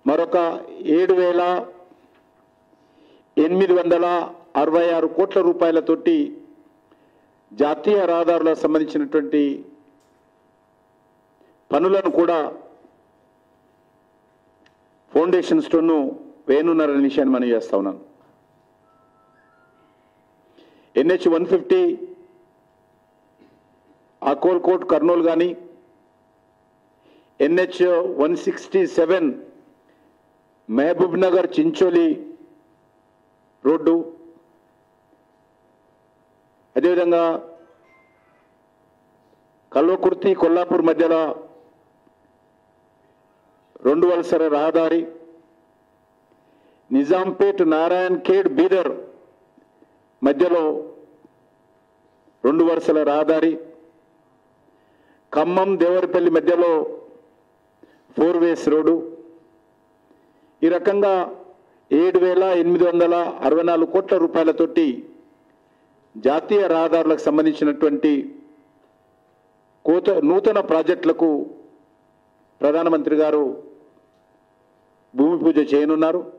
మరొక ఏడు వేల ఎనిమిది వందల అరవై ఆరు కోట్ల రూపాయలతోటి జాతీయ రహదారులకు సంబంధించినటువంటి పనులను కూడా ఫౌండేషన్ స్టోన్ను వేయనున్నారనే విషయాన్ని మనం చేస్తా ఉన్నాను NH one fifty Akkalkot Kurnool కానీ NH one sixty seven Mahabubnagar Chincholi road అదేవిధంగా కల్వకుర్తి కొల్లాపూర్ మధ్యలో రెండు వలసల రహదారి నిజాంపేట్ నారాయణ్ ఖేడ్ బీదర్ మధ్యలో రెండు వరుసల రహదారి ఖమ్మం దేవరపల్లి మధ్యలో ఫోర్ వేస్ రోడ్డు ఈ రకంగా ఏడు వేల ఎనిమిది వందల అరవై నాలుగు కోట్ల రూపాయలతోటి జాతీయ రహదారులకు సంబంధించినటువంటి కోత నూతన ప్రాజెక్టులకు ప్రధానమంత్రి గారు భూమి పూజ చేయనున్నారు